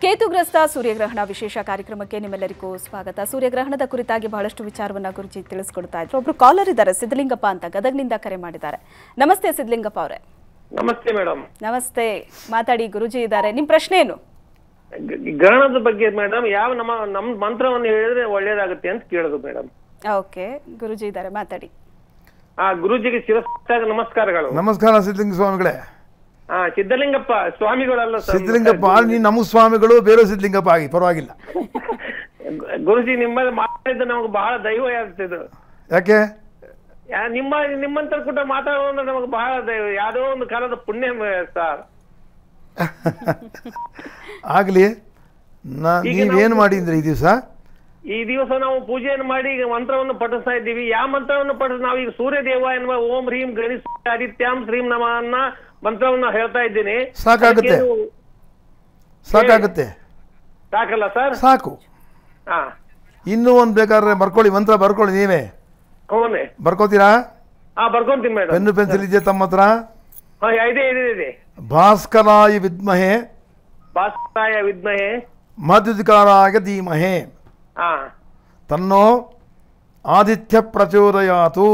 ಕೇತುಗ್ರಸ್ತ ಸೂರ್ಯಗ್ರಹಣ ವಿಶೇಷ ಕಾರ್ಯಕ್ರಮಕ್ಕೆ ನಿಮ್ಮೆಲ್ಲರಿಗೂ ಸ್ವಾಗತ ಸೂರ್ಯಗ್ರಹಣದ ಕುರಿತಾಗಿ ಬಹಳಷ್ಟು ವಿಚಾರವನ್ನ ಗುರುಜಿ ತಿಳಿಸ್ಕೊಡ್ತಾ ಇದ್ರು ಒಬ್ರು ಕಾಲರ್ ಇದ್ದಾರೆ ಸಿದ್ಧಲಿಂಗಪ್ಪ ಅಂತ ಗದಗ್ನಿಂದ ಕರೆ ಮಾಡಿದ್ದಾರೆ ನಮಸ್ತೆ ಸಿದ್ಧಲಿಂಗಪ್ಪ ಅವರೇ ನಮಸ್ತೆ ಮೇಡಮ್ ನಮಸ್ತೆ ಮಾತಾಡಿ ಗುರುಜಿ ಇದ್ದಾರೆ ನಿಮ್ ಪ್ರಶ್ನೆ ಏನು ಗ್ರಹಣದ ಬಗ್ಗೆ ಮೇಡಮ್ ಯಾವ ನಮ್ಮ ನಮ್ ಮಂತ್ರವನ್ನು ಹೇಳಿದ್ರೆ ಒಳ್ಳೇದಾಗುತ್ತೆ ಅಂತ ಕೇಳೋದು ಮೇಡಮ್ ಓಕೆ ಗುರುಜಿ ಇದ್ದಾರೆ ಮಾತಾಡಿ ಆ ಗುರುಜಿಗೆ ಶಿರಸ್ಸಾಗ ನಮಸ್ಕಾರಗಳು ನಮಸ್ಕಾರ ಸಿದ್ಧಲಿಂಗ ಸ್ವಾಮಿಗಳೇ ಆ ಸಿದ್ಧಲಿಂಗಪ್ಪ ಸ್ವಾಮಿಗಳಲ್ಲ ಸರ್ ಸಿದ್ಧಲಿಂಗಪ್ಪ ನೀ ನಮ್ಮ ಸ್ವಾಮಿಗಳು ಬೇರೆ ಸಿದ್ಧಲಿಂಗಪ್ಪ ಆಗಿ ಪರವಾಗಿಲ್ಲ ಗುರುಜಿ ನಿಮ್ಮಲ್ಲಿ ಮಾತಾಡಿದ್ದು ನಮಗೆ ಬಹಳ ದೈವ ಆಗ್ತಿದ್ದು ಯಾಕೆ ಯಾ- ನಿಮ್ಮ ನಿಮ್ಮಂತರ ಕೂಡ ಮಾತಾಡೋದು ನಮಗೆ ಬಹಳ ದೈವ ಯಾವುದೋ ಒಂದು ಕಾಲದ ಪುಣ್ಯ ಸರ್ ಆಗಲಿ ನಾ ಈಗ ನೀವೇನು ಮಾಡಿದ್ರಿ ಈ ದಿವಸ ಈ ದಿವಸ ನಾವು ಪೂಜೆಯನ್ನು ಮಾಡಿ ಈಗ ಮಂತ್ರವನ್ನು ಪಠಿಸ್ತಾ ಇದ್ದೀವಿ ಯಾವ ಮಂತ್ರವನ್ನು ಪಠಿಸ್ ನಾವು ಈಗ ಸೂರ್ಯ ದೇವ ಎನ್ನುವ ಓಂ ಹ್ರೀಂ ಗಣೇಶ ಆದಿತ್ಯಾಂ ಶ್ರೀಂ ನಮ ಅನ್ನ ಮಂತ್ರವನ್ನ ಹೇಳ್ತಾ ಇದ್ದೀನಿ ಸಾಕಾಗುತ್ತೆ. ಅದಕ್ಕೇನು ಸಾಕಾಗುತ್ತೆ ಸಾಕಲ್ಲ ಸರ್ ಸಾಕು ಹಾ ಇನ್ನೂ ಒಂದು ಬೇಕಾದ್ರೆ ಬರ್ಕೊಳ್ಳಿ ಮಂತ್ರ ಬರ್ಕೊಳ್ಳಿ ನೀವೇ ಹೌನೆ ಬರ್ಕೋತೀರಾ ಹಾ ಬರ್ಕೊಂತೀನಿ ಮೇಡಮ್ ಪೆನ್ನು ಪೆನ್ಸಿಲ್ ಇದೆಯಾ ತಮ್ಮ ಹತ್ರ ಹಾ ಇದೆ ಇದೆ ಇದೆ ಭಾಸ್ಕರಾಯ ವಿದ್ಮಹೆ ಭಾಸ್ಕರಾಯ ವಿದ್ಮಹೆ ಮಧುಧಿಕಾರಾಯ ಧೀಮಹೆ ಹಾ ತನ್ನೋ ಆದಿತ್ಯ ಪ್ರಚೋದಯಾತು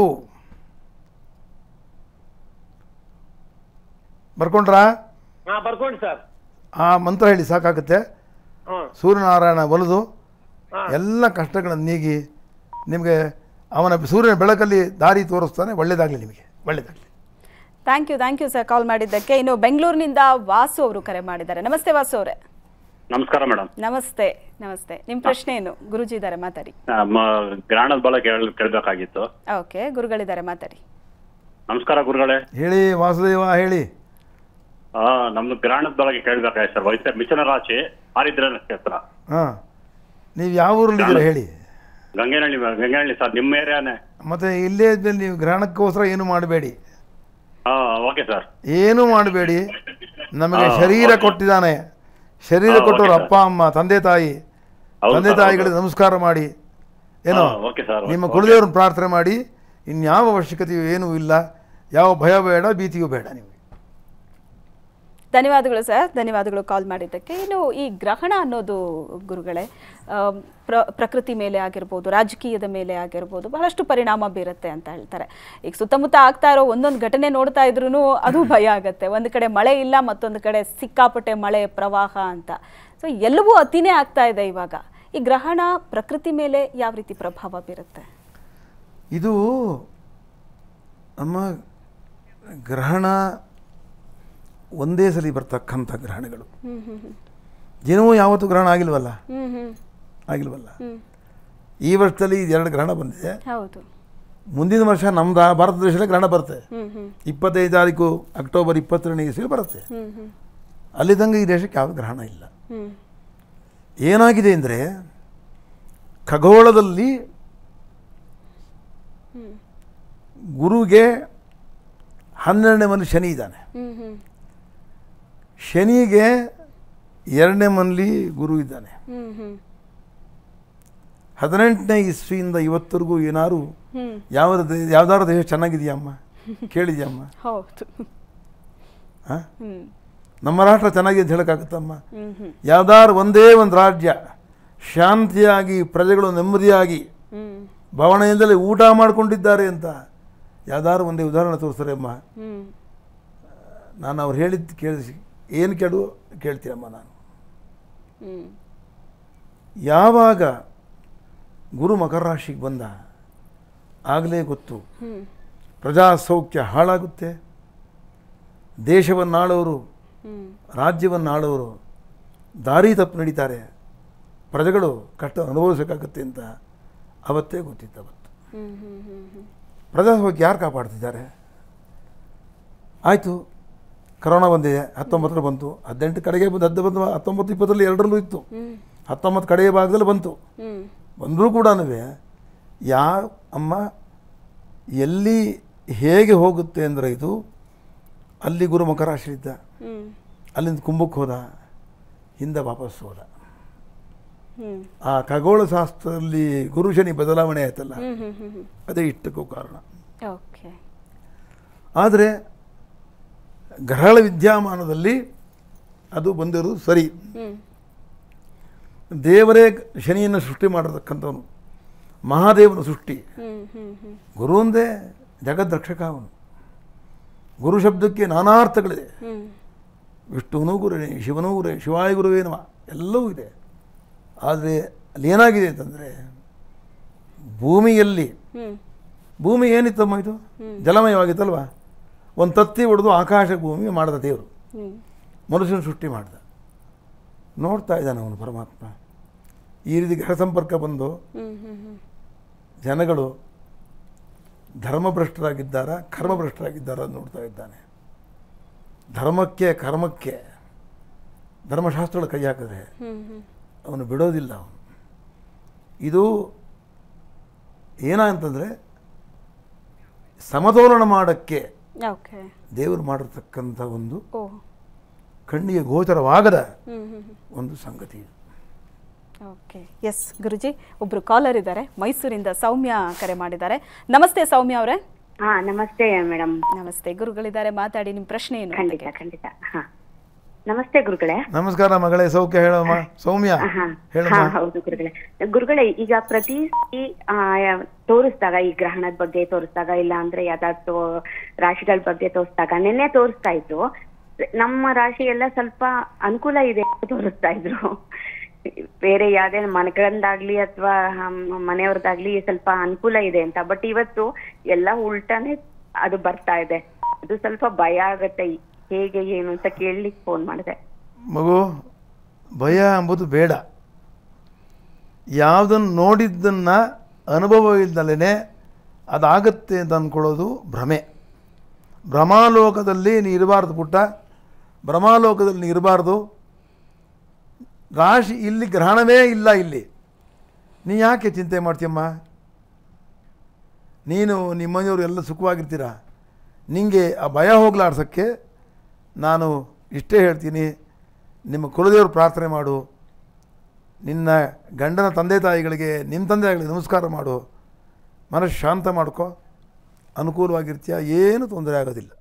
ಬರ್ಕೊಂಡ್ರಾ ಹಾ ಬರ್ಕೊಂಡಿ ಸರ್ ಆ ಮಂತ್ರ ಹೇಳಿ ಸಾಕಾಗುತ್ತೆ ಹ್ಮ್ ಸೂರ್ಯನಾರಾಯಣ ಒಲಿದು ಹಾ. ಎಲ್ಲ ಕಷ್ಟಗಳನ್ನು ನೀಗಿ ನಿಮಗೆ ಅವನ ಸೂರ್ಯನ ಬೆಳಕಲ್ಲಿ ದಾರಿ ತೋರಿಸ್ತಾನೆ ಒಳ್ಳೇದಾಗಲಿ ನಿಮಗೆ ಒಳ್ಳೇದಾಗಲಿ thank you thank you sir call ಮಾಡಿದ್ದಕ್ಕೆ ಇನ್ನು ಬೆಂಗಳೂರಿನಿಂದ ವಾಸು ಅವರು ಕರೆ ಮಾಡಿದ್ದಾರೆ ನಮಸ್ತೆ ವಾಸು ಅವರೇ ನಮಸ್ಕಾರ ಮೇಡಮ್ ನಮಸ್ತೆ ನಮಸ್ತೆ ನಿಮ್ ಪ್ರಶ್ನೆ ಏನು ಗುರುಜಿ ಇದ್ದಾರೆ ಮಾತಾಡಿ ಗ್ರಹಣದ ಬಲ ಕೇಳ್ ಕೇಳಬೇಕಾಗಿತ್ತು ಓಕೆ ಗುರುಗಳಿದ್ದಾರೆ ಮಾತಾಡಿ ನಮಸ್ಕಾರ ಗುರುಗಳೇ ಹೇಳಿ ವಾಸುದೇವ ಹೇಳಿ ಆ, ನಮ್ದು ಗ್ರಹಣದ ಬಗ್ಗೆ ಕೇಳಬೇಕಾಗಿತ್ತು ಸರ್ ವೈದ್ಯ ಮಿಥುನ ರಾಶಿ ಆರಿದ್ರ ನಕ್ಷತ್ರ ಹಾಂ ನೀವು ಯಾವ ಊರಲ್ಲಿದ್ದೀರಾ ಹೇಳಿ ಗಂಗೇನಹಳ್ಳಿ ಗಂಗೇನಹಳ್ಳಿ ಸರ್ ನಿಮ್ಮ ಏರಿಯಾನೇ ಮತ್ತು ಇಲ್ಲೇ ಇದ್ಮೇಲೆ ನೀವು ಗ್ರಹಣಕ್ಕೋಸ್ಕರ ಏನು ಮಾಡಬೇಡಿ ಹಾ ಓಕೆ ಸರ್ ಏನೂ ಮಾಡಬೇಡಿ ನಮಗೆ ಹಾ, ಶರೀರ ಓಕೆ. ಕೊಟ್ಟಿದ್ದಾನೆ ಶರೀರ ಹಾ, ಕೊಟ್ಟವರು ಓಕೆ ಅಪ್ಪ ಅಮ್ಮ ತಂದೆ ತಾಯಿ ಹೌದು ತಂದೆ ಸರ್, ತಾಯಿಗಳಿಗೆ ಹೌದು. ನಮಸ್ಕಾರ ಮಾಡಿ ಏನೋ ಹಾ, ಓಕೆ ಸರ್, ನಿಮ್ಮ ಓಕೆ. ಕುಲದೇವ್ರನ್ನ ಪ್ರಾರ್ಥನೆ ಮಾಡಿ ಇನ್ಯಾವ ಅವಶ್ಯಕತೆಯೂ ಏನೂ ಇಲ್ಲ ಯಾವ ಭಯ ಬೇಡ ಭೀತಿಯೂ ಬೇಡ ನಿಮಗೆ ಧನ್ಯವಾದಗಳು ಸರ್ ಧನ್ಯವಾದಗಳು ಕಾಲ್ ಮಾಡಿದ್ದಕ್ಕೆ ಇನ್ನು ಈ ಗ್ರಹಣ ಅನ್ನೋದು ಗುರುಗಳೇ ಆಮ್, ಪ್ರ ಪ್ರಕೃತಿ ಮೇಲೆ ಆಗಿರ್ಬೋದು ರಾಜಕೀಯದ ಮೇಲೆ ಆಗಿರ್ಬೋದು ಬಹಳಷ್ಟು ಪರಿಣಾಮ ಬೀರುತ್ತೆ ಅಂತ ಹೇಳ್ತಾರೆ ಈಗ ಸುತ್ತಮುತ್ತ ಆಗ್ತಾ ಇರೋ ಒಂದೊಂದು ಘಟನೆ ನೋಡ್ತಾ ಇದ್ರೂ ಅದು ಭಯ ಆಗುತ್ತೆ ಒಂದು ಕಡೆ ಮಳೆ ಇಲ್ಲ ಮತ್ತೊಂದು ಕಡೆ ಸಿಕ್ಕಾಪಟ್ಟೆ ಮಳೆ ಪ್ರವಾಹ ಅಂತ ಸೊ ಎಲ್ಲವೂ ಅತಿನೇ ಆಗ್ತಾ ಇದೆ ಇವಾಗ ಈ ಗ್ರಹಣ ಪ್ರಕೃತಿ ಮೇಲೆ ಯಾವ ರೀತಿ ಪ್ರಭಾವ ಬೀರುತ್ತೆ ಇದು ನಮ್ಮ ಗ್ರಹಣ ಒಂದೇ ಸಲ ಬರ್ತಕ್ಕಂಥ ಗ್ರಹಣಗಳು ದಿನವೂ ಯಾವತ್ತೂ ಗ್ರಹಣ ಆಗಿಲ್ವಲ್ಲ ಹ್ಮ್ ಹ್ಮ್ ಆಗಿಲ್ವಲ್ಲ ಹ್ಮ್ ಈ ವರ್ಷದಲ್ಲಿ ಎರಡು ಗ್ರಹಣ ಬಂದಿದೆ ಹೌದು ಮುಂದಿನ ವರ್ಷ ನಮ್ಮ ರಾ- ಭಾರತ ದೇಶದಲ್ಲಿ ಗ್ರಹಣ ಬರುತ್ತೆ ಹ್ಮ್ ಹ್ಮ್ ಇಪ್ಪತ್ತೈದು ತಾರೀಕು ಅಕ್ಟೋಬರ್ ಇಪ್ಪತ್ತೆರಡನೇ ಇಸ್ವಿ ಬರುತ್ತೆ ಹ್ಮ್ ಹ್ಮ್ ಅಲ್ಲಿ ತನಕ ಈ ದೇಶಕ್ಕೆ ಯಾವ ಗ್ರಹಣ ಇಲ್ಲ ಹ್ಮ್ ಏನಾಗಿದೆ ಅಂದರೆ ಖಗೋಳದಲ್ಲಿ ಗುರುಗೆ ಹನ್ನೆರಡನೇ ಮನೆ ಶನಿ ಇದ್ದಾನೆ ಹ್ಮ್ ಹ್ಮ್ ಶನಿಗೆ ಎರಡನೇ ಮನೇಲಿ ಗುರು ಇದ್ದಾನೆ ಹ್ಮ್ ಹ್ಮ್ ಹದಿನೆಂಟನೇ ಇಸ್ವಿಯಿಂದ ಇವತ್ತರೆಗೂ ಏನಾರು ಹ್ಮ್ ಯಾವ ದೇ- ಯಾವ್ದಾದ್ರು ದೇಶ ಚೆನ್ನಾಗಿದೆಯಮ್ಮ ಕೇಳಿದ್ಯಮ್ಮ ಹೌದು ಹಾಂ ಹ್ಮ್ ನಮ್ಮ ರಾಷ್ಟ್ರ ಚೆನ್ನಾಗಿದೆ ಅಂತ ಹೇಳೋಕ್ಕಾಗುತ್ತಮ್ಮ ಹ್ಮ್ ಹ್ಮ್ ಯಾವ್ದಾದ್ರು ಒಂದೇ ಒಂದು ರಾಜ್ಯ ಶಾಂತಿಯಾಗಿ ಪ್ರಜೆಗಳು ನೆಮ್ಮದಿಯಾಗಿ ಹ್ಮ್ ಭವನದಿಂದಲೇ ಊಟ ಮಾಡಿಕೊಂಡಿದ್ದಾರೆ ಅಂತ ಯಾವ್ದಾದ್ರು ಒಂದೇ ಉದಾಹರಣೆ ತೋರಿಸ್ತಾರೆ ಅಮ್ಮ ಹ್ಮ್ ನಾನು ಅವ್ರು ಹೇಳಿದ್ದು ಕೇಳಿಸಿ ಏನು ಕೇಳು ಕೇಳ್ತೀನಮ್ಮ ನಾನು ಹ್ಮ್ ಯಾವಾಗ ಗುರು ಮಕರ ರಾಶಿಗೆ ಬಂದ ಆಗಲೇ ಗೊತ್ತು ಹ್ಮ್ ಪ್ರಜಾಸೌಖ್ಯ ಹಾಳಾಗುತ್ತೆ ದೇಶವನ್ನಾಳೋರು ಹ್ಮ್ ರಾಜ್ಯವನ್ನಾಳೋರು ದಾರಿ ತಪ್ಪು ನಡೀತಾರೆ ಪ್ರಜೆಗಳು ಕಷ್ಟ ಅನುಭವಿಸಬೇಕಾಗುತ್ತೆ ಅಂತ ಅವತ್ತೇ ಗೊತ್ತಿತ್ತು ಅವತ್ತು ಹ್ಮ್ ಹ್ಮ್ ಹ್ಮ್ ಹ್ಮ್ ಪ್ರಜಾಸೌಖ್ಯ ಯಾರು ಕಾಪಾಡ್ತಿದ್ದಾರೆ ಆಯಿತು ಕರೋನಾ ಬಂದಿದೆ ಹತ್ತೊಂಬತ್ತರ ಬಂತು ಹದಿನೆಂಟು ಕಡೆಗೆ ಬಂದು ಹದ್ದು ಬಂದು ಹತ್ತೊಂಬತ್ತು ಇಪ್ಪತ್ತರಲ್ಲಿ ಎರಡರಲ್ಲೂ ಇತ್ತು ಹ್ಮ್ ಹತ್ತೊಂಬತ್ತು ಕಡೆಯ ಭಾಗದಲ್ಲಿ ಬಂತು ಹ್ಮ್ ಬಂದರೂ ಕೂಡ ಯಾ ಅಮ್ಮ ಎಲ್ಲಿ ಹೇಗೆ ಹೋಗುತ್ತೆ ಅಂದರೆ ಇದು ಅಲ್ಲಿ ಗುರು ಮಕರಾಶಿಲಿದ್ದ ಹ್ಮ್ ಅಲ್ಲಿಂದ ಕುಂಭಕ್ಕೆ ಹೋದ ಹಿಂದೆ ವಾಪಸ್ ಹೋದ ಹ್ಮ್ ಆ ಖಗೋಳ ಶಾಸ್ತ್ರದಲ್ಲಿ ಗುರು ಶನಿ ಬದಲಾವಣೆ ಆಯ್ತಲ್ಲ ಹ್ಮ್ ಹ್ಮ್ ಹ್ಮ್ ಹ್ಮ್ ಅದೇ ಇಷ್ಟಕ್ಕೂ ಕಾರಣ ಓಕೆ ಆದರೆ ಗ್ರಹಗಳ ವಿದ್ಯಮಾನದಲ್ಲಿ ಅದು ಬಂದಿರೋದು ಸರಿ ಹ್ಮ್ ದೇವರೇ ಶನಿಯನ್ನು ಸೃಷ್ಟಿ ಮಾಡಿರ್ತಕ್ಕಂಥವನು ಮಹಾದೇವನ ಸೃಷ್ಟಿ ಹ್ಮ್ ಹ್ಮ್ ಹ್ಮ್ ಗುರು ಒಂದೇ ಜಗದ್ರಕ್ಷಕ ಅವನು ಗುರು ಶಬ್ದಕ್ಕೆ ನಾನಾ ಅರ್ಥಗಳಿದೆ ಹ್ಮ್ ವಿಷ್ಣುವನೂ ಗುರುವೇ ಶಿವನೂ ಗುರುವೇ ಶಿವಾಯ ಗುರುವೇ ನಮ ಎಲ್ಲವೂ ಇದೆ ಆದರೆ ಅಲ್ಲಿ ಏನಾಗಿದೆ ಅಂತಂದರೆ ಭೂಮಿಯಲ್ಲಿ ಹ್ಮ್ ಭೂಮಿ ಏನಿತ್ತಮ್ಮ ಇದು ಜಲಮಯವಾಗಿತ್ತಲ್ವಾ ಒಂದು ತತ್ತಿ ಹೊಡೆದು ಆಕಾಶ ಭೂಮಿ ಮಾಡಿದ ದೇವರು ಹ್ಮ್ ಮನುಷ್ಯನ ಸೃಷ್ಟಿ ಮಾಡಿದ ನೋಡ್ತಾ ಇದ್ದಾನೆ ಅವನು ಪರಮಾತ್ಮ ಈ ರೀತಿ ಗ್ರಹ ಸಂಪರ್ಕ ಬಂದು ಹ್ಮ್ ಹ್ಮ್ ಹ್ಮ್ ಜನಗಳು ಧರ್ಮಭ್ರಷ್ಟರಾಗಿದ್ದಾರಾ ಕರ್ಮಭ್ರಷ್ಟರಾಗಿದ್ದಾರಾ ಅಂತ ನೋಡ್ತಾ ಇದ್ದಾನೆ ಧರ್ಮಕ್ಕೆ ಕರ್ಮಕ್ಕೆ ಧರ್ಮಶಾಸ್ತ್ರಗಳ ಕೈ ಹಾಕಿದ್ರೆ ಹ್ಮ್ ಹ್ಮ್ ಅವನು ಬಿಡೋದಿಲ್ಲ ಅವನು ಇದು ಏನಂತಂದರೆ ಸಮತೋಲನ ಮಾಡೋಕ್ಕೆ ಓಕೆ ದೇವರು ಮಾಡಿರ್ತಕ್ಕಂಥ ಒಂದು ಓ ಕಣ್ಣಿಗೆ ಗೋಚರವಾಗದ ಹ್ಮ್ ಹ್ಮ್ ಹ್ಮ್ ಒಂದು ಸಂಗತಿ ಇದು ಓಕೆ ಎಸ್ ಗುರುಜಿ ಒಬ್ರು ಕಾಲರ್ ಇದ್ದಾರೆ ಮೈಸೂರಿಂದ ಸೌಮ್ಯ ಕರೆ ಮಾಡಿದ್ದಾರೆ ನಮಸ್ತೆ ಸೌಮ್ಯ ಅವರೇ ಹಾ ನಮಸ್ತೆ ಮೇಡಮ್ ನಮಸ್ತೆ ಗುರುಗಳಿದ್ದಾರೆ ಮಾತಾಡಿ ನಿಮ್ಮ ಪ್ರಶ್ನೆ ಏನು ಅಂತ ಖಂಡಿತ ಕೇಳಿ. ಖಂಡಿತ ಹಾ ನಮಸ್ತೆ ಗುರುಗಳೇ ನಮಸ್ಕಾರ ಮಗಳೇ ಸೌಖ್ಯ ಹೇಳಮ್ಮ ಸೌಮ್ಯ ಹಾ ಹಾ ಹೇಳಮ್ಮ ಹೌದು ಗುರುಗಳೇ ಗುರುಗಳೇ ಈಗ ಪ್ರತಿ ಸತಿ ಆ, ಯಾ- ತೋರಿಸ್ದಾಗ ಈ ಗ್ರಹಣದ ಬಗ್ಗೆ ತೋರಿಸ್ದಾಗ ಇಲ್ಲ ಅಂದ್ರೆ ಯಾವ್ದಾದ್ರು ರಾಶಿಗಳ ಬಗ್ಗೆ ತೋರಿಸ್ದಾಗ ನಿನ್ನೆ ತೋರಿಸ್ತಾ ಇದ್ರು ನಮ್ಮ ರಾಶಿ ಎಲ್ಲ ಸ್ವಲ್ಪ ಅನುಕೂಲ ಇದೆ ಅಂತ ತೋರಿಸ್ತಾ ಇದ್ರು ಬೇರೆ ಯಾವ್ದೇ ಮನೆಗಳದ್ದಾಗ್ಲಿ ಅಥವಾ ಮನೆಯವ್ರದ್ದಾಗ್ಲಿ ಸ್ವಲ್ಪ ಅನುಕೂಲ ಇದೆ ಅಂತ ಬಟ್ ಇವತ್ತು ಎಲ್ಲ ಉಲ್ಟಾನೇ ಅದು ಬರ್ತಾ ಇದೆ ಅದು ಸ್ವಲ್ಪ ಭಯ ಆಗತ್ತೆ ಹೇಗೆ ಏನು ಅಂತ ಕೇಳಲಿಕ್ಕೆ ಫೋನ್ ಮಾಡಿದೆ ಮಗು ಭಯ ಎಂಬುದು ಬೇಡ ಯಾವುದನ್ನು ನೋಡಿದ್ದನ್ನು ಅನುಭವ ಇಲ್ದಲೇ ಅದಾಗತ್ತೆ ಅಂತ ಅಂದ್ಕೊಳ್ಳೋದು ಭ್ರಮೆ ಭ್ರಮಾಲೋಕದಲ್ಲಿ ನೀ ಇರಬಾರ್ದು ಪುಟ್ಟ ಭ್ರಮಾಲೋಕದಲ್ಲಿ ನೀ ಇರಬಾರ್ದು ರಾಶಿ ಇಲ್ಲಿ ಗ್ರಹಣವೇ ಇಲ್ಲ ಇಲ್ಲಿ ನೀ ಯಾಕೆ ಚಿಂತೆ ಮಾಡ್ತೀಯಮ್ಮ ನೀನು ನಿಮ್ಮ ಮನೆಯವರು ಎಲ್ಲ ಸುಖವಾಗಿರ್ತೀರ ನಿಮಗೆ ಆ ಭಯ ಹೋಗ್ಲಾಡ್ಸೋಕ್ಕೆ ನಾನು ಇಷ್ಟೇ ಹೇಳ್ತೀನಿ ನಿಮ್ಮ ಕುಲದೇವರು ಪ್ರಾರ್ಥನೆ ಮಾಡು ನಿನ್ನ ಗಂಡನ ತಂದೆ ತಾಯಿಗಳಿಗೆ ನಿಮ್ಮ ತಂದೆ ತಾಯಿಗಳಿಗೆ ನಮಸ್ಕಾರ ಮಾಡು ಮನಸ್ಸು ಶಾಂತ ಮಾಡ್ಕೊ ಅನುಕೂಲವಾಗಿರ್ತೀಯ ಏನು ತೊಂದರೆ ಆಗೋದಿಲ್ಲ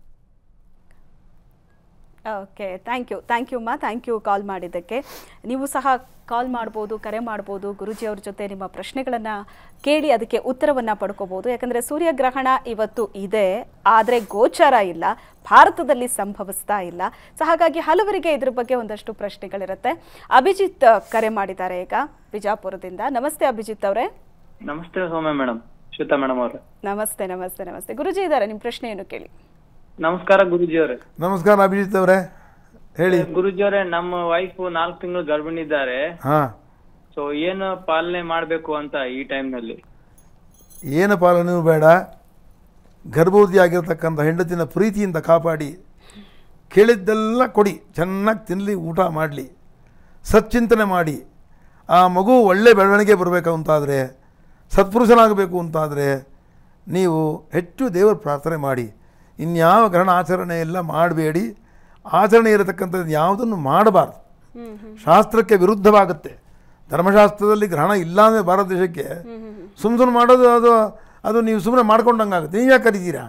okay thank you thank you ಮಾ ಥ್ಯಾಂಕ್ ಯು ಕಾಲ್ ಮಾಡಿದ್ದಕ್ಕೆ ನೀವು ಸಹ ಕಾಲ್ ಮಾಡ್ಬೋದು ಕರೆ ಮಾಡ್ಬೋದು ಗುರುಜಿ ಅವ್ರ ಜೊತೆ ನಿಮ್ಮ ಪ್ರಶ್ನೆಗಳನ್ನು ಕೇಳಿ ಅದಕ್ಕೆ ಉತ್ತರವನ್ನು ಪಡ್ಕೋಬೋದು ಯಾಕಂದರೆ ಸೂರ್ಯಗ್ರಹಣ ಇವತ್ತು ಇದೆ ಆದರೆ ಗೋಚರ ಇಲ್ಲ ಭಾರತದಲ್ಲಿ ಸಂಭವಿಸ್ತಾ ಇಲ್ಲ ಸೊ ಹಾಗಾಗಿ ಹಲವರಿಗೆ ಇದ್ರ ಬಗ್ಗೆ ಒಂದಷ್ಟು ಪ್ರಶ್ನೆಗಳಿರುತ್ತೆ ಅಭಿಜಿತ್ ಕರೆ ಮಾಡಿದ್ದಾರೆ ಈಗ ಬಿಜಾಪುರದಿಂದ ನಮಸ್ತೆ ಅಭಿಜಿತ್ ಅವರೇ ನಮಸ್ತೆ ಸೌಮ್ಯ ಮೇಡಮ್ ಶ್ವೇತಾ ಮೇಡಮ್ ಅವ್ರೆ ನಮಸ್ತೆ ನಮಸ್ತೆ ನಮಸ್ತೆ ಗುರುಜಿ ಇದ್ದಾರೆ ನಿಮ್ಮ ಪ್ರಶ್ನೆಯನ್ನು ಕೇಳಿ ನಮಸ್ಕಾರ ಗುರುಜಿ ಅವರೇ ನಮಸ್ಕಾರ ಅಭಿಜಿತ್ ಅವರೇ ಹೇಳಿ ಗುರುಜಿ ಅವರೇ ನಮ್ಮ ವೈಫ್ ನಾಲ್ಕು ತಿಂಗಳು ಗರ್ಭಿಣಿ ಇದ್ದಾರೆ ಹಾಂ ಸೊ ಏನು ಪಾಲನೆ ಮಾಡ್ಬೇಕು ಅಂತ ಈ ಟೈಮ್ ನಲ್ಲಿ ಏನು ಪಾಲನೆಯೂ ಬೇಡ ಗರ್ಭವತಿ ಆಗಿರ್ತಕ್ಕಂಥ ಹೆಂಡತಿನ ಪ್ರೀತಿಯಿಂದ ಕಾಪಾಡಿ ಕೇಳಿದ್ದೆಲ್ಲ ಕೊಡಿ ಚೆನ್ನಾಗಿ ತಿನ್ನಲಿ ಊಟ ಮಾಡಲಿ ಸಚ್ಚಿಂತನೆ ಮಾಡಿ ಆ ಮಗು ಒಳ್ಳೆ ಬೆಳವಣಿಗೆ ಬರಬೇಕು ಅಂತಾದರೆ ಸತ್ಪುರುಷನಾಗಬೇಕು ಅಂತಾದರೆ ನೀವು ಹೆಚ್ಚು ದೇವರ ಪ್ರಾರ್ಥನೆ ಮಾಡಿ ಇನ್ಯಾವ ಗ್ರಹಣ ಆಚರಣೆ ಎಲ್ಲ ಮಾಡಬೇಡಿ ಆಚರಣೆ ಇರತಕ್ಕಂಥದ್ದು ಯಾವುದನ್ನು ಮಾಡಬಾರ್ದು ಶಾಸ್ತ್ರಕ್ಕೆ ವಿರುದ್ಧವಾಗುತ್ತೆ ಧರ್ಮಶಾಸ್ತ್ರದಲ್ಲಿ ಗ್ರಹಣ ಇಲ್ಲ ಅಂದರೆ ಭಾರತ ದೇಶಕ್ಕೆ ಸುಮ್ಮ ಸುಮ್ಮನೆ ಮಾಡೋದು ಅದು ಅದು ನೀವು ಸುಮ್ಮನೆ ಮಾಡ್ಕೊಂಡಂಗಾಗುತ್ತೆ ನೀವು ಯಾಕೆ ಕರಿತೀರಾ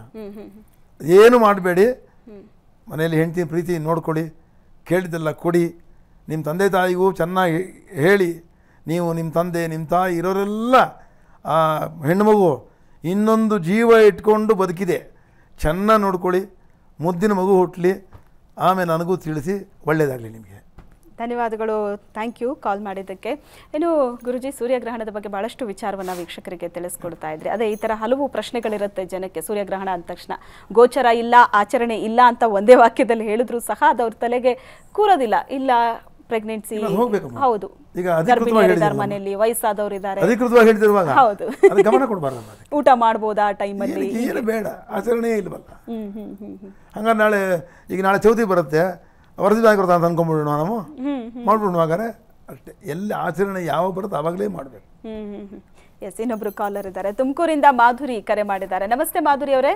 ಏನು ಮಾಡಬೇಡಿ ಮನೆಯಲ್ಲಿ ಹೆಂಡತಿ ಪ್ರೀತಿ ನೋಡ್ಕೊಳ್ಳಿ ಕೇಳಿದ್ದೆಲ್ಲ ಕೊಡಿ ನಿಮ್ಮ ತಂದೆ ತಾಯಿಗೂ ಚೆನ್ನಾಗಿ ಹೇಳಿ ನೀವು ನಿಮ್ಮ ತಂದೆ ನಿಮ್ಮ ತಾಯಿ ಇರೋರೆಲ್ಲ ಆ ಹೆಣ್ಣುಮಗು ಇನ್ನೊಂದು ಜೀವ ಇಟ್ಕೊಂಡು ಬದುಕಿದೆ ಚೆನ್ನಾಗಿ ನೋಡ್ಕೊಳ್ಳಿ ಮುದ್ದಿನ ಮಗು ಹುಟ್ಟಲಿ ಆಮೇಲೆ ನನಗೂ ತಿಳಿಸಿ ಒಳ್ಳೆಯದಾಗಲಿ ನಿಮಗೆ ಧನ್ಯವಾದಗಳು ಥ್ಯಾಂಕ್ ಯು ಕಾಲ್ ಮಾಡಿದ್ದಕ್ಕೆ ಇನ್ನು ಗುರುಜಿ ಸೂರ್ಯಗ್ರಹಣದ ಬಗ್ಗೆ ಬಹಳಷ್ಟು ವಿಚಾರವನ್ನು ವೀಕ್ಷಕರಿಗೆ ತಿಳಿಸ್ಕೊಡ್ತಾ ಇದ್ರಿ ಅದೇ ಈ ಥರ ಹಲವು ಪ್ರಶ್ನೆಗಳಿರುತ್ತೆ ಜನಕ್ಕೆ ಸೂರ್ಯಗ್ರಹಣ ಅಂದ ತಕ್ಷಣ ಗೋಚರ ಇಲ್ಲ ಆಚರಣೆ ಇಲ್ಲ ಅಂತ ಒಂದೇ ವಾಕ್ಯದಲ್ಲಿ ಹೇಳಿದ್ರು ಸಹ ಅದು ಅವ್ರ ತಲೆಗೆ ಕೂರೋದಿಲ್ಲ ಇಲ್ಲ ಪ್ರೆಗ್ನೆನ್ಸಿ ಇಲ್ಲ, ಹೋಗ್ಬೇಕಮ್ಮ. ಹೌದು ಈಗ ಅಧಿಕೃತವಾಗಿ ಗರ್ಭಿಣಿಯರಿದ್ದಾರೆ ಹೇಳಿದ್ರಲ್ಲ. ಮನೆಯಲ್ಲಿ ವಯಸ್ಸಾದವರು ಇದ್ದಾರೆ ಅಧಿಕೃತವಾಗಿ ಹೇಳ್ತಿರುವಾಗ ಹೌದು. ಅದಕ್ಕೆ ಗಮನ ಕೊಡಬಾರ್ದು ಅದಕ್ಕೆ ಊಟ ಮಾಡ್ಬೋದಾ ಆ ಟೈಮಲ್ಲಿ ಏನು- ಏನು ಬೇಡ ಆಚರಣೆಯೇ ಇಲ್ವಲ್ಲ ಹ್ಮ್ ಹ್ಮ್ ಹ್ಮ್ ಹ್ಮ್ ಹಂಗಾರೆ ನಾಳೆ ಈಗ ನಾಳೆ ಚೌತಿ ಬರುತ್ತೆ ವರದಿ ಬ್ಯಾಂಕ್ ಅಂತ ಅನ್ಕೊಂಬಿಡೋಣ ನಾವು ಹ್ಮ್ ಮಾಡ್ಬಿಡೋಣ ಹಾಗಾದ್ರೆ ಅಷ್ಟೇ ಎಲ್ಲಿ ಆಚರಣೆ ಯಾವ ಬರುತ್ತೆ ಆವಾಗಲೇ ಮಾಡಬೇಕು ಹ್ಮ್ ಹ್ಮ್ ಹ್ಮ್ ಎಸ್ ಇನ್ನೊಬ್ರು ಕಾಲರ್ ಇದ್ದಾರೆ ತುಮಕೂರಿಂದ ಮಾಧುರಿ ಕರೆ ಮಾಡಿದ್ದಾರೆ ನಮಸ್ತೆ ಮಾಧುರಿ ಅವರೇ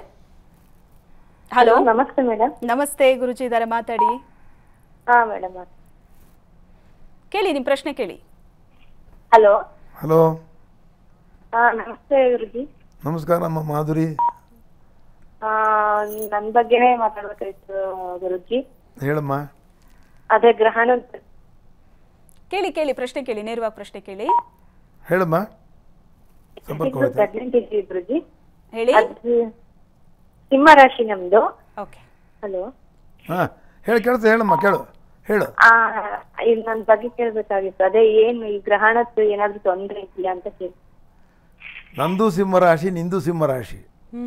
ಹಲೋ ನಮಸ್ತೆ ಮೇಡಮ್ ನಮಸ್ತೆ ಗುರುಜಿ ಇದ್ದಾರೆ ಮಾತಾಡಿ ಹಾ ಮೇಡಮ್ ಕೇಳಿ ನಿಮ್ಮ ಪ್ರಶ್ನೆ ಕೇಳಿ ಹಲೋ ಹಲೋ ಹಾ ನಮಸ್ತೆ ಗುರುಜಿ ನಮಸ್ಕಾರ ಅಮ್ಮ ಮಾಧುರಿ ಆ ನನ್ ಬಗ್ಗೆನೇ ಮಾತಾಡ್ಬೇಕಾಯ್ತು ಗುರುಜಿ ಹೇಳಮ್ಮ ಅದೇ ಗ್ರಹಣ ಕೇಳಿ ಕೇಳಿ ಪ್ರಶ್ನೆ ಕೇಳಿ ನೇರವಾಗಿ ಪ್ರಶ್ನೆ ಕೇಳಿ ಹೇಳಮ್ಮ ಸಂಪರ್ಕ ಹೋಯ್ತಾ ಪ್ರೆಗ್ನೆಂಟ್ ಇದ್ವಿ ಗುರುಜಿ ಹೇಳಿ ಅದು ಸಿಂಹ ರಾಶಿ ನಮ್ದು ಓಕೆ ಹಲೋ ಹಾಂ ಹೇಳಿ ಕೇಳ್ತಾ ಹೇಳಮ್ಮ ಕೇಳು ಹೇಳು ಆ ಇದು ನನ್ ಬಗ್ಗೆ ಕೇಳ್ಬೇಕಾಗಿತ್ತು ಅದೇ ಏನು ಈ ಗ್ರಹಣದ್ದು ಏನಾದ್ರು ತೊಂದ್ರೆ ಇದೆಯಾ ಅಂತ ಕೇಳಿ ನಂದು ಸಿಂಹರಾಶಿ ನಿಂದು ಸಿಂಹರಾಶಿ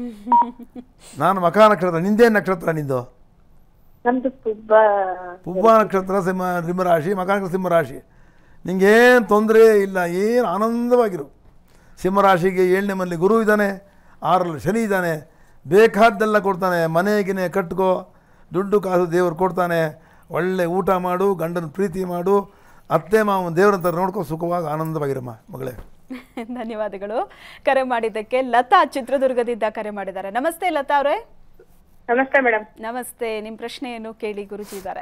ನಾನು ಮಕಾ ನಕ್ಷತ್ರ ನಿಂದೇನು ನಕ್ಷತ್ರ ನಿಂದು ನಮ್ದು ಪುಬ್ಬ ಪುಬ್ಬ ನಕ್ಷತ್ರ ಸಿಂಹ ಸಿಂಹರಾಶಿ ಮಕಾ ನಕ್ಷತ್ರ ಸಿಂಹರಾಶಿ ನಿಂಗೇನು ತೊಂದರೆ ಇಲ್ಲ ಏನು ಆನಂದವಾಗಿರು ಸಿಂಹರಾಶಿಗೆ ಏಳನೇ ಮನೇಲಿ ಗುರು ಇದ್ದಾನೆ ಆರಲ್ಲಿ ಶನಿ ಇದ್ದಾನೆ ಬೇಕಾದ್ದೆಲ್ಲ ಕೊಡ್ತಾನೆ ಮನೆಗಿನೇ ಕಟ್ಕೋ ದುಡ್ಡು ಕಾಸು ದೇವರು ಕೊಡ್ತಾನೆ ಒಳ್ಳೆ ಊಟ ಮಾಡು ಗಂಡನ ಪ್ರೀತಿ ಮಾಡು ಅತ್ತೆ ಮಾವನ ದೇವ್ರಂತ ನೋಡ್ಕೋ ಸುಖವಾಗಿ ಆನಂದವಾಗಿರಮ್ಮ ಮಗಳೇ ಧನ್ಯವಾದಗಳು ಕರೆ ಮಾಡಿದ್ದಕ್ಕೆ ಲತಾ ಚಿತ್ರದುರ್ಗದಿಂದ ಕರೆ ಮಾಡಿದ್ದಾರೆ ನಮಸ್ತೆ ಲತಾ ಅವರೇ ನಮಸ್ತೆ ಮೇಡಮ್ ನಮಸ್ತೆ ನಿಮ್ಮ ಪ್ರಶ್ನೆಯನ್ನು ಕೇಳಿ ಗುರುಜಿ ಇದ್ದಾರೆ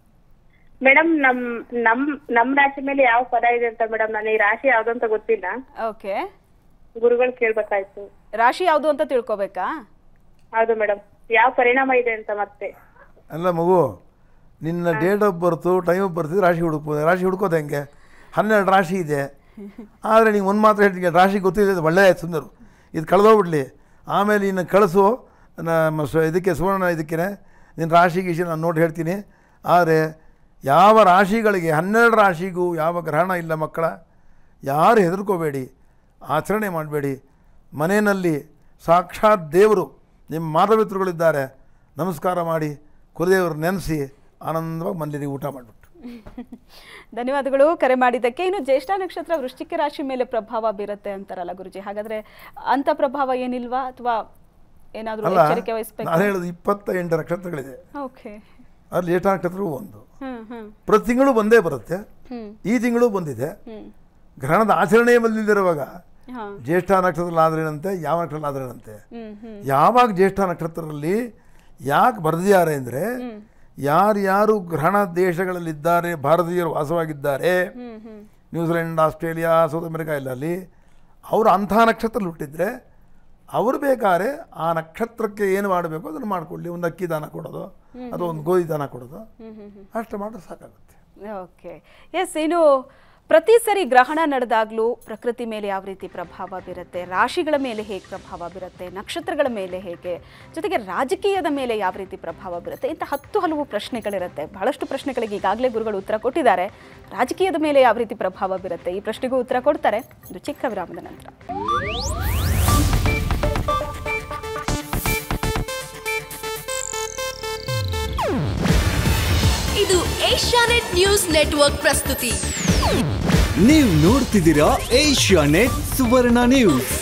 ಮೇಡಮ್ ನಮ್ ನಮ್ ನಮ್ ರಾಶಿ ಮೇಲೆ ಯಾವ ಪದ ಇದೆ ಅಂತ ಮೇಡಮ್ ನಾನು ಈ ರಾಶಿ ಯಾವ್ದು ಅಂತ ಗೊತ್ತಿಲ್ಲ ಓಕೆ ಗುರುಗಳು ಕೇಳ್ಬೇಕಾಯ್ತು ರಾಶಿ ಯಾವುದು ಅಂತ ತಿಳ್ಕೊಬೇಕಾ ಹೌದು ಮೇಡಮ್ ಯಾವ ಪರಿಣಾಮ ಇದೆ ಅಂತ ಮತ್ತೆ ಅಲ್ಲ ಮಗು ನಿನ್ನ date of birth time of ಬರ್ತಿದ್ರೆ ರಾಶಿ ಹುಡುಕ್ಬೋದು ರಾಶಿ ಹುಡ್ಕೋದು ಹೆಂಗೆ ಹನ್ನೆರಡು ರಾಶಿ ಇದೆ ಆದರೆ ನೀವು ಒಂದು ಮಾತ್ರ ಹೇಳ್ತೀನಿ ರಾಶಿ ಗೊತ್ತಿದೆ ಒಳ್ಳೆ ಸುಂದರು ಇದು ಕಳೆದೋಗ್ಬಿಡ್ಲಿ ಆಮೇಲೆ ಇನ್ನು ಕಳಿಸು ನಮ್ಮ ಸ ಇದಕ್ಕೆ ಸುವರ್ಣ ಇದಕ್ಕೆ ನಿನ್ನ ರಾಶಿ ಗೀಶಿ ನಾನು ನೋಡಿ ಹೇಳ್ತೀನಿ ಆದರೆ ಯಾವ ರಾಶಿಗಳಿಗೆ ಹನ್ನೆರಡು ರಾಶಿಗೂ ಯಾವ ಗ್ರಹಣ ಇಲ್ಲ ಮಕ್ಕಳ ಯಾರು ಹೆದರ್ಕೋಬೇಡಿ ಆಚರಣೆ ಮಾಡಬೇಡಿ ಮನೆಯಲ್ಲಿ ಸಾಕ್ಷಾತ್ ದೇವರು ನಿಮ್ಮ ಮಾತಮಿತ್ರಗಳಿದ್ದಾರೆ ನಮಸ್ಕಾರ ಮಾಡಿ ಕುಲದೇವರು ನೆನೆಸಿ ಆನಂದವಾಗಿ ಮನೇಲಿ ಊಟ ಮಾಡಿಬಿಟ್ಟು ಧನ್ಯವಾದಗಳು ಕರೆ ಮಾಡಿದ್ದಕ್ಕೆ ಇನ್ನು ಜ್ಯೇಷ್ಠ ನಕ್ಷತ್ರ ವೃಶ್ಚಿಕ ರಾಶಿ ಮೇಲೆ ಪ್ರಭಾವ ಬೀರುತ್ತೆ ಅಂತಾರಲ್ಲ ಗುರುಜಿ ಹಾಗಾದ್ರೆ ಅಂತ ಪ್ರಭಾವ ಏನಿಲ್ವಾ ಅಥವಾ ಏನಾದರೂ ಅಲ್ಲ ಎಚ್ಚರಿಕೆ ವಹಿಸ್ಬೇಕು ನಾನು ಹೇಳೋದು ಇಪ್ಪತ್ತ ಎಂಟು ನಕ್ಷತ್ರಗಳಿದೆ ಓಕೆ ಅಲ್ಲಿ ಜ್ಯೇಷ್ಠ ನಕ್ಷತ್ರವೂ ಒಂದು ಹ್ಮ್ ಹ್ಮ್ ಪ್ರತಿ ತಿಂಗಳು ಬಂದೇ ಬರುತ್ತೆ ಹ್ಮ್ ಈ ತಿಂಗಳು ಬಂದಿದೆ ಹ್ಮ್ ಗ್ರಹಣದ ಆಚರಣೆ ಬಂದಿದ್ದಿರುವಾಗ ಹಾ ಜ್ಯೇಷ್ಠ ನಕ್ಷತ್ರದಲ್ಲಿ ಆದ್ರೇನಂತೆ ಯಾವ ನಕ್ಷತ್ರ ಆದ್ರೇನಂತೆ ಹ್ಮ್ ಹ್ಮ್ ಯಾವಾಗ ಜ್ಯೇಷ್ಠ ನಕ್ಷತ್ರದಲ್ಲಿ ಯಾಕೆ ಬರೆದಿದ್ದಾರೆ ಅಂದರೆ ಯಾರ್ಯಾರು ಗ್ರಹಣ ದೇಶಗಳಲ್ಲಿದ್ದಾರೆ ಭಾರತೀಯರು ವಾಸವಾಗಿದ್ದಾರೆ ಹ್ಮ್ ಹ್ಮ್ ನ್ಯೂಜಿಲೆಂಡ್ ಆಸ್ಟ್ರೇಲಿಯಾ ಸೌತ್ ಅಮೆರಿಕಾ ಇಲ್ಲ ಅಲ್ಲಿ ಅವರು ಅಂಥ ನಕ್ಷತ್ರದಲ್ಲಿ ಹುಟ್ಟಿದ್ರೆ ಅವರು ಬೇಕಾದ್ರೆ ಆ ನಕ್ಷತ್ರಕ್ಕೆ ಏನು ಮಾಡಬೇಕು ಅದನ್ನು ಮಾಡಿಕೊಳ್ಳಿ ಒಂದು ಅಕ್ಕಿ ದಾನ ಕೊಡೋದು ಅಥವಾ ಒಂದು ಗೋಧಿ ದಾನ ಕೊಡೋದು ಅಷ್ಟು ಮಾಡಿದ್ರೆ ಸಾಕಾಗುತ್ತೆ ಓಕೆ ಎಸ್ ಇನ್ನು ಪ್ರತಿ ಸರಿ ಗ್ರಹಣ ನಡೆದಾಗಲೂ ಪ್ರಕೃತಿ ಮೇಲೆ ಯಾವ ರೀತಿ ಪ್ರಭಾವ ಬೀರುತ್ತೆ ರಾಶಿಗಳ ಮೇಲೆ ಹೇಗೆ ಪ್ರಭಾವ ಬೀರುತ್ತೆ ನಕ್ಷತ್ರಗಳ ಮೇಲೆ ಹೇಗೆ ಜೊತೆಗೆ ರಾಜಕೀಯದ ಮೇಲೆ ಯಾವ ರೀತಿ ಪ್ರಭಾವ ಬೀರುತ್ತೆ ಇಂಥ ಹತ್ತು ಹಲವು ಪ್ರಶ್ನೆಗಳಿರುತ್ತೆ ಬಹಳಷ್ಟು ಪ್ರಶ್ನೆಗಳಿಗೆ ಈಗಾಗಲೇ ಗುರುಗಳು ಉತ್ತರ ಕೊಟ್ಟಿದ್ದಾರೆ ರಾಜಕೀಯದ ಮೇಲೆ ಯಾವ ರೀತಿ ಪ್ರಭಾವ ಬೀರುತ್ತೆ ಈ ಪ್ರಶ್ನೆಗೂ ಉತ್ತರ ಕೊಡ್ತಾರೆ ಒಂದು ಚಿಕ್ಕ ವಿರಾಮದ ನಂತರ ಇದು ಏಷ್ಯಾನೆಟ್ ನ್ಯೂಸ್ ನೆಟ್ವರ್ಕ್ ಪ್ರಸ್ತುತಿ ನೀವು ನೋಡ್ತಿದ್ದೀರಾ ಏಷ್ಯಾ ನೆಟ್ ಸುವರ್ಣ ನ್ಯೂಸ್